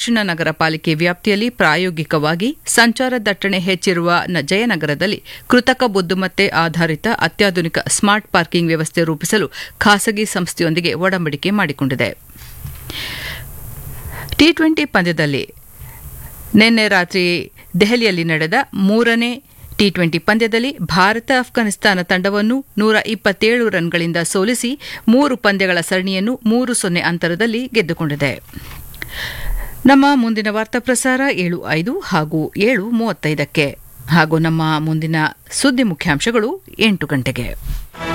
ದಕ್ಷಿಣ ನಗರ ಪಾಲಿಕೆ ವ್ಯಾಪ್ತಿಯಲ್ಲಿ ಪ್ರಾಯೋಗಿಕವಾಗಿ ಸಂಚಾರ ದಟ್ಟಣೆ ಹೆಚ್ಚಿರುವ ನ- ಜಯನಗರದಲ್ಲಿ ಕೃತಕ ಬುದ್ದಿಮತ್ತೆ ಆಧಾರಿತ ಅತ್ಯಾಧುನಿಕ ಸ್ಮಾರ್ಟ್ ಪಾರ್ಕಿಂಗ್ ವ್ಯವಸ್ಥೆ ರೂಪಿಸಲು ಖಾಸಗಿ ಸಂಸ್ಥೆಯೊಂದಿಗೆ ಒಡಂಬಡಿಕೆ ಮಾಡಿಕೊಂಡಿದೆ ಟಿ ಟ್ವೆಂಟಿ ಪಂದ್ಯದಲ್ಲಿ ನಿನ್ನೆ ರಾತ್ರಿ ದೆಹಲಿಯಲ್ಲಿ ನಡೆದ ಮೂರನೇ ಟಿ ಟ್ವೆಂಟಿ ಪಂದ್ಯದಲ್ಲಿ ಭಾರತ ಅಫ್ಘಾನಿಸ್ತಾನ ತಂಡವನ್ನು ನೂರ ಇಪ್ಪತ್ತೇಳು ರನ್ಗಳಿಂದ ಸೋಲಿಸಿ ಮೂರು ಪಂದ್ಯಗಳ ಸರಣಿಯನ್ನು ಮೂರು ಸೊನ್ನೆ ಅಂತರದಲ್ಲಿ ಗೆದ್ದುಕೊಂಡಿದೆ ನಮ್ಮ ಮುಂದಿನ ವಾರ್ತಾ ಪ್ರಸಾರ ಏಳು ಐದು ಹಾಗೂ ಏಳು ಮೂವತ್ತೈದಕ್ಕೆ ಹಾಗೂ ನಮ್ಮ ಮುಂದಿನ ಸುದ್ದಿ ಮುಖ್ಯಾಂಶಗಳು ಎಂಟು ಗಂಟೆಗೆ